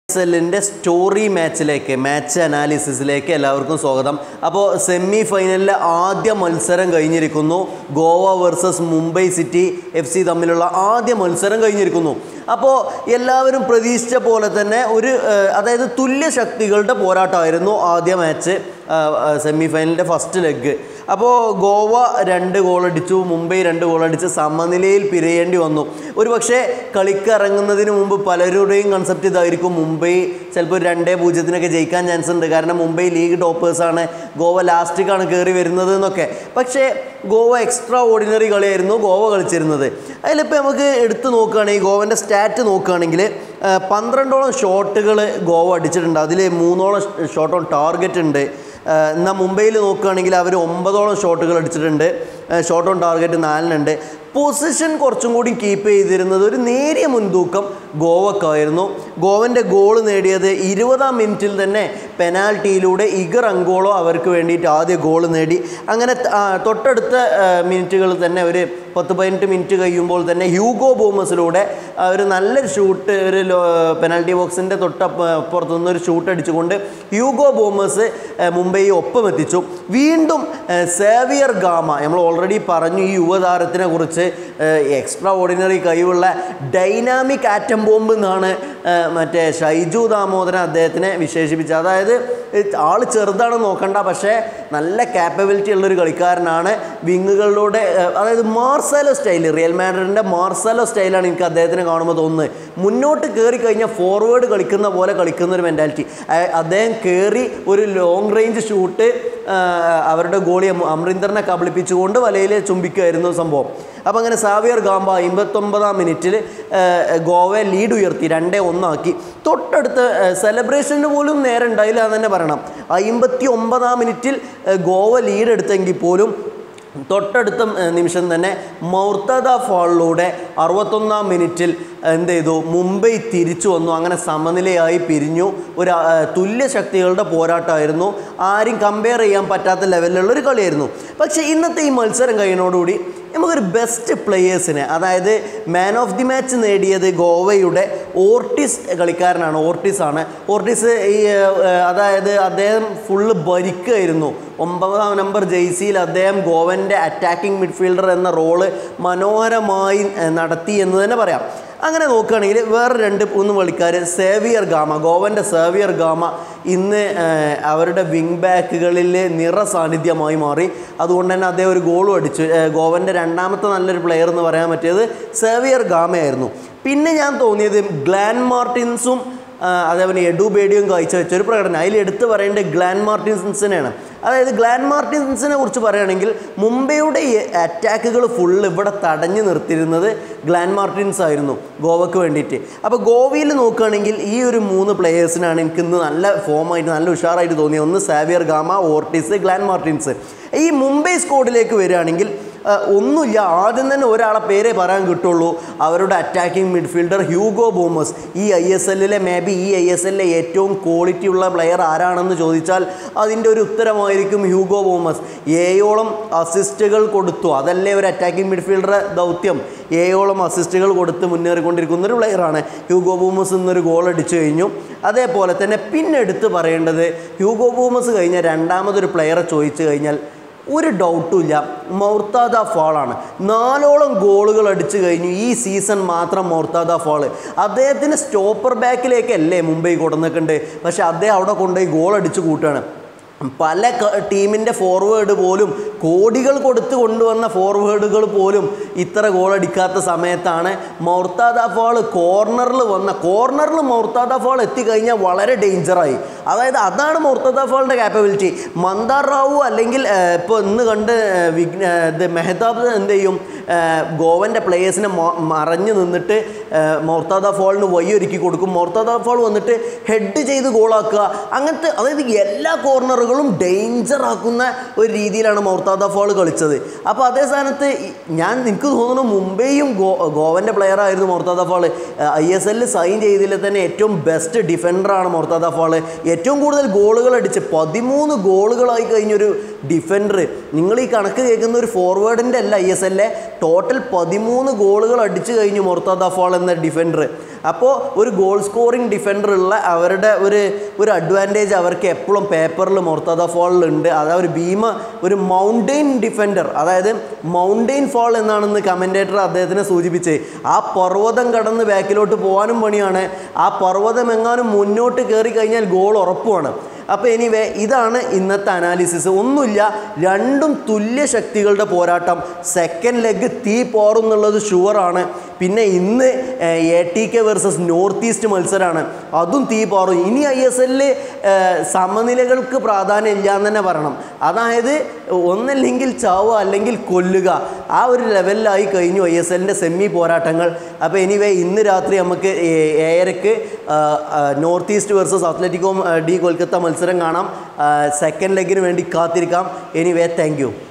S എല്ലിൻ്റെ story മാച്ചിലേക്ക് match അനാലിസിസിലേക്ക് എല്ലാവർക്കും സ്വാഗതം അപ്പോൾ സെമി ഫൈനലിലെ ആദ്യ മത്സരം കഴിഞ്ഞിരിക്കുന്നു Goa versus Mumbai City F C തമ്മിലുള്ള ആദ്യ മത്സരം കഴിഞ്ഞിരിക്കുന്നു അപ്പോൾ എല്ലാവരും പ്രതീക്ഷിച്ച പോലെ തന്നെ ഒരു ഏഹ്, അതായത് തുല്യ ശക്തികളുടെ പോരാട്ടമായിരുന്നു ആദ്യ മാച്ച് സെമി ഫൈനലിൻ്റെ ഫസ്റ്റ് ലെഗ് അപ്പോൾ ഗോവ രണ്ട് ഗോളടിച്ചു മുംബൈ രണ്ട് ഗോളടിച്ച് സമനിലയിൽ പിരിയേണ്ടി വന്നു ഒരു പക്ഷേ കളിക്ക് ഇറങ്ങുന്നതിന് മുമ്പ് പലരുടെയും കൺസെപ്റ്റ് ഇതായിരിക്കും മുംബൈ ചിലപ്പോൾ ഒരു രണ്ടേ പൂജ്യത്തിനൊക്കെ ജയിക്കാൻ ചാൻസ് ഉണ്ട് കാരണം മുംബൈ ലീഗ് ടോപ്പേഴ്സാണ് ഗോവ ലാസ്റ്റിക്കാണ് കയറി വരുന്നത് എന്നൊക്കെ പക്ഷേ ഗോവ എക്സ്ട്രാ ഓർഡിനറി കളിയായിരുന്നു ഗോവ കളിച്ചിരുന്നത് അതിലിപ്പോൾ നമുക്ക് എടുത്ത് നോക്കുകയാണെങ്കിൽ ഗോവൻ്റെ സ്റ്റാറ്റ് നോക്കുകയാണെങ്കിൽ ആ, പന്ത്രണ്ടോളം ഷോട്ടുകൾ ഗോവ അടിച്ചിട്ടുണ്ട് അതിൽ മൂന്നോളം ഷോട്ട് ഓൺ ടാർഗറ്റ് ഉണ്ട് ആ, എന്നാൽ മുംബൈയിൽ നോക്കുകയാണെങ്കിൽ അവർ ഒമ്പതോളം ഷോട്ടുകൾ അടിച്ചിട്ടുണ്ട് ഷോട്ട് ഓൺ ടാർഗറ്റ് നാലിനുണ്ട് പൊസിഷൻ കുറച്ചും കൂടി കീപ്പ് ചെയ്തിരുന്നത് ഒരു നേരിയ മുൻതൂക്കം ഗോവക്കായിരുന്നു ഗോവൻ്റെ ഗോൾ നേടിയത് ഇരുപതാം മിനിറ്റിൽ തന്നെ പെനാൽറ്റിയിലൂടെ ഇഗർ അങ്കോളോ അവർക്ക് വേണ്ടിയിട്ട് ആദ്യ ഗോൾ നേടി അങ്ങനെ ത- ആ, തൊട്ടടുത്ത മിനിറ്റുകൾ തന്നെ ഒരു പത്ത് പതിനെട്ട് മിനിറ്റ് കഴിയുമ്പോൾ തന്നെ ഹ്യൂഗോ ബോമസിലൂടെ ആ, ഒരു നല്ലൊരു ഷൂട്ട് ഒരു പെനാൽറ്റി ബോക്സിൻ്റെ തൊട്ടപ്പുറത്തു നിന്നൊരു ഷൂട്ട് അടിച്ചുകൊണ്ട് ഹ്യൂഗോ ബോമസ് മുംബൈ ഒപ്പം എത്തിച്ചു വീണ്ടും ആ, സേവിയർ ഗാമ നമ്മൾ ഓൾറെഡി പറഞ്ഞു ഈ യുവതാരത്തിനെ കുറിച്ച് എക്സ്ട്രാ ഓർഡിനറി കഴിവുള്ള ഡൈനാമിക് ആറ്റം ബോംബ് എന്നാണ് ആ, മറ്റേ ഷൈജു ദാമോദരൻ അദ്ദേഹത്തിനെ വിശേഷിപ്പിച്ചത് അതായത് ആൾ ചെറുതാണെന്ന് നോക്കണ്ട പക്ഷേ നല്ല കാപ്പബിലിറ്റി ഉള്ളൊരു കളിക്കാരനാണ് വിങ്ങുകളിലൂടെ ആ, അതായത് മാർസലോ സ്റ്റൈൽ റിയൽ മാഡ്രിഡിൻ്റെ മാർസലോ സ്റ്റൈലാണ് എനിക്ക് അദ്ദേഹത്തിനെ കാണുമ്പോൾ തോന്നുന്നത് മുന്നോട്ട് കയറി കഴിഞ്ഞാൽ ഫോർവേഡ് കളിക്കുന്ന പോലെ കളിക്കുന്ന ഒരു മെൻറ്റാലിറ്റി അദ്ദേഹം കയറി ഒരു ലോങ് റേഞ്ച് ഷൂട്ട് അവരുടെ ഗോളിയെ അമറിന്ദറിനെ കബളിപ്പിച്ചുകൊണ്ട് വലയിൽ ചുംബിക്കുമായിരുന്നു സംഭവം അപ്പോൾ അങ്ങനെ സാവിയർ ഗാംബ അമ്പത്തൊമ്പതാം മിനിറ്റിൽ ഗോവയെ ലീഡ് ഉയർത്തി രണ്ടേ ഒന്നാക്കി തൊട്ടടുത്ത് സെലിബ്രേഷന് പോലും നേരെ ഉണ്ടായില്ല എന്ന് തന്നെ പറയണം അമ്പത്തി ഒമ്പതാം മിനിറ്റിൽ ഏഹ്, ഗോവ ലീഡ് എടുത്തെങ്കിൽ പോലും തൊട്ടടുത്ത ഏഹ്, നിമിഷം തന്നെ മൗർത്തദ ഫാളിലൂടെ അറുപത്തൊന്നാം മിനിറ്റിൽ എന്ത് ചെയ്തു മുംബൈ തിരിച്ചു വന്നു അങ്ങനെ സമനിലയായി പിരിഞ്ഞു ഒരു ആ, തുല്യ ശക്തികളുടെ പോരാട്ടമായിരുന്നു ആരും കമ്പയർ ചെയ്യാൻ പറ്റാത്ത ലെവലിലുള്ള ഒരു കളിയായിരുന്നു പക്ഷേ ഇന്നത്തെ ഈ മത്സരം കഴിയുന്നതോടുകൂടി നമുക്കൊരു ബെസ്റ്റ് പ്ലെയേഴ്സിനെ അതായത് മാൻ ഓഫ് ദി മാച്ച് നേടിയത് ഗോവയുടെ ഓർട്ടിസ് കളിക്കാരനാണ് ഓർട്ടിസ് ആണ് ഓർട്ടിസ് ഈ ഏഹ്, അതായത് അദ്ദേഹം ഫുള്ള് ഭരിക്കുമായിരുന്നു ഒമ്പതാം നമ്പർ ജെയ്സിയിൽ അദ്ദേഹം ഗോവൻ്റെ അറ്റാക്കിംഗ് മിഡ്ഫീൽഡർ എന്ന റോള് മനോഹരമായി ഏഹ്, നടത്തി എന്ന് തന്നെ പറയാം അങ്ങനെ നോക്കുകയാണെങ്കിൽ വേറെ രണ്ട് മൂന്ന് കളിക്കാർ സേവിയർ ഗാമ ഗോവൻ്റെ സേവിയർ ഗാമ ഇന്ന് ഏഹ്, അവരുടെ വിങ് ബാക്കുകളിൽ നിറ സാന്നിധ്യമായി മാറി അതുകൊണ്ട് തന്നെ അദ്ദേഹം ഒരു ഗോളും അടിച്ചു ഏഹ്, ഗോവൻ്റെ രണ്ടാമത്തെ നല്ലൊരു പ്ലെയർ എന്ന് പറയാൻ പറ്റിയത് സേവിയർ ഗാമയായിരുന്നു പിന്നെ ഞാൻ തോന്നിയത് ഗ്ലാൻ മാർട്ടിൻസും ആ, അതേപോലെ എഡു ബേഡിയും കാഴ്ചവെച്ച ഒരു പ്രകടനം അതിൽ എടുത്തു പറയേണ്ടത് ഗ്ലാൻ മാർട്ടിൻസിനെയാണ് അതായത് ഗ്ലാൻ മാർട്ടിൻസിനെ കുറിച്ച് പറയുകയാണെങ്കിൽ മുംബൈയുടെ ഈ അറ്റാക്കുകൾ ഫുള്ള് ഇവിടെ തടഞ്ഞു നിർത്തിയിരുന്നത് ഗ്ലാൻ മാർട്ടിൻസ് ആയിരുന്നു ഗോവയ്ക്ക് വേണ്ടിയിട്ട് അപ്പോൾ ഗോവയിൽ നോക്കുകയാണെങ്കിൽ ഈ ഒരു മൂന്ന് പ്ലെയേഴ്സിനാണ് എനിക്ക് ഇന്ന് നല്ല ഫോമായിട്ട് നല്ല ഉഷാറായിട്ട് തോന്നിയത് ഒന്ന് Xavier Gama Ortiz Glan Martins ഈ മുംബൈ സ്കോഡിലേക്ക് വരികയാണെങ്കിൽ ആ, ഒന്നുമില്ല ആദ്യം തന്നെ ഒരാളെ പേരേ പറയാൻ കിട്ടുള്ളൂ അവരുടെ അറ്റാക്കിംഗ് മിഡ്ഫീൽഡർ ഹ്യൂഗോ ബോമസ് ഈ ഐ എസ് എല്ലിലെ മേ ബി ഈ ഐ എസ് എല്ലിലെ ഏറ്റവും ക്വാളിറ്റി ഉള്ള പ്ലെയർ ആരാണെന്ന് ചോദിച്ചാൽ അതിൻ്റെ ഒരു ഉത്തരമായിരിക്കും ഹ്യൂഗോ ബോമസ് ഏയോളം അസിസ്റ്റുകൾ കൊടുത്തു അതല്ലേ ഒരു അറ്റാക്കിംഗ് മിഡ്ഫീൽഡർ ദൗത്യം ഏയോളം അസിസ്റ്റുകൾ കൊടുത്ത് മുന്നേറിക്കൊണ്ടിരിക്കുന്ന ഒരു പ്ലെയറാണ് ഹ്യൂഗോ ബൂമസ് ഇന്നൊരു ഗോൾ അടിച്ചു കഴിഞ്ഞു അതേപോലെ തന്നെ പിന്നെ എടുത്ത് പറയേണ്ടത് ഹ്യൂഗോ ബൂമസ് കഴിഞ്ഞ രണ്ടാമതൊരു പ്ലെയറെ ചോദിച്ചു കഴിഞ്ഞാൽ ഒരു ഡൗട്ടും ഇല്ല മൗർത്താദ ഫാളാണ് നാലോളം ഗോളുകൾ അടിച്ചു കഴിഞ്ഞു ഈ സീസൺ മാത്രം മൗർത്താദ ഫാള് അദ്ദേഹത്തിന് സ്റ്റോപ്പർ ബാക്കിലേക്കല്ലേ മുംബൈ കൊടുന്നിട്ടുണ്ട് പക്ഷെ അദ്ദേഹം അവിടെ കൊണ്ടുപോയി ഗോൾ അടിച്ചു കൂട്ടുകയാണ് പല ടീമിൻ്റെ ഫോർവേഡ് പോലും കോടികൾ കൊടുത്ത് കൊണ്ടുവന്ന ഫോർവേഡുകൾ പോലും ഇത്ര ഗോൾ അടിക്കാത്ത സമയത്താണ് മൗർത്താദ ഫാൾ കോർണറിൽ വന്ന കോർണറിൽ മൗർത്താദ ഫാൾ എത്തിക്കഴിഞ്ഞാൽ വളരെ ഡേഞ്ചറായി അതായത് അതാണ് മൗർത്താദ ഫാളിൻ്റെ കാപ്പബിലിറ്റി മന്ദാർ റാവു അല്ലെങ്കിൽ ഇപ്പോൾ ഇന്ന് കണ്ട് ഏഹ്, വിഘ്ന ഏഹ്, ഇത് മെഹതാബ് എന്ത് ചെയ്യും ഏഹ്, ഗോവൻ്റെ പ്ലേയേഴ്സിനെ മറഞ്ഞു നിന്നിട്ട് ഏഹ്, മൗർത്താദ ഫാളിന് വഴിയൊരുക്കി കൊടുക്കും മൗർത്താദ ഫാൾ വന്നിട്ട് ഹെഡ് ചെയ്ത് ഗോളാക്കുക അങ്ങനത്തെ അതായത് എല്ലാ കോർണറുകളും ഡേഞ്ചർ ആക്കുന്ന ഒരു രീതിയിലാണ് മൗർത്താദ ഫാൾ കളിച്ചത് അപ്പോൾ അതേ സ്ഥാനത്ത് ഈ- ഞാൻ എനിക്ക് തോന്നുന്നു മുംബൈയും ഗോ ഗോവൻ്റെ പ്ലെയർ ആയിരുന്നു മൗർത്താദ ഫാൾ ഐ എസ് എല്ലിൽ സൈൻ ചെയ്തതിൽ തന്നെ ഏറ്റവും ബെസ്റ്റ് ഡിഫൻഡറാണ് മൗർത്താദ ഫാൾ ഏറ്റവും കൂടുതൽ ഗോളുകൾ അടിച്ച് പതിമൂന്ന് ഗോളുകളായി കഴിഞ്ഞൊരു ഡിഫൻഡർ നിങ്ങൾ ഈ കണക്ക് കേൾക്കുന്ന ഒരു ഫോർവേഡിൻ്റെ അല്ല ഐ എസ് എല്ലിലെ ടോട്ടൽ പതിമൂന്ന് ഗോളുകൾ അടിച്ചു കഴിഞ്ഞു മൊർത്താദ ഫാൾ എന്ന ഡിഫൻഡർ അപ്പോൾ ഒരു ഗോൾ സ്കോറിംഗ് ഡിഫൻഡർ ഉള്ള അവരുടെ ഒരു ഒരു അഡ്വാൻറ്റേജ് അവർക്ക് എപ്പോഴും പേപ്പറിൽ മൊർത്തത ഫോളിലുണ്ട് അതായത് ഒരു ഭീമ ഒരു മൗണ്ടെയിൻ ഡിഫൻഡർ അതായത് മൗണ്ടെയിൻ ഫോൾ എന്നാണെന്ന് കമൻറ്റേറ്റർ അദ്ദേഹത്തിനെ സൂചിപ്പിച്ച് ആ പർവ്വതം കടന്ന് ബാക്കിലോട്ട് പോകാനും പണിയാണ് ആ പർവ്വതം എങ്ങാനും മുന്നോട്ട് കയറി കഴിഞ്ഞാൽ ഗോൾ ഉറപ്പുമാണ് അപ്പോൾ എനിവേ ഇതാണ് ഇന്നത്തെ അനാലിസിസ് ഒന്നുമില്ല രണ്ടും തുല്യ ശക്തികളുടെ പോരാട്ടം സെക്കൻഡ് ലെഗ് തീ പോറും എന്നുള്ളത് ഷുവറാണ് പിന്നെ ഇന്ന് A T K versus North East മത്സരമാണ് അതും തീ പോറും ഇനി ഐ എസ് എല്ലിൽ സമനിലകൾക്ക് പ്രാധാന്യം ഇല്ല എന്ന് തന്നെ പറയണം അതായത് ഒന്നല്ലെങ്കിൽ ചാവുക അല്ലെങ്കിൽ കൊല്ലുക ആ ഒരു ലെവലിലായി കഴിഞ്ഞു ഐ എസ് എല്ലിൻ്റെ സെമി പോരാട്ടങ്ങൾ അപ്പോൾ എനിവേ ഇന്ന് രാത്രി നമുക്ക് ഏ- ഏഴരക്ക് ആ, ആ, North East versus Atletico de Kolkata മത്സരം കാണാം സെക്കൻഡ് ലെഗിന് വേണ്ടി കാത്തിരിക്കാം എനിവേ താങ്ക് യു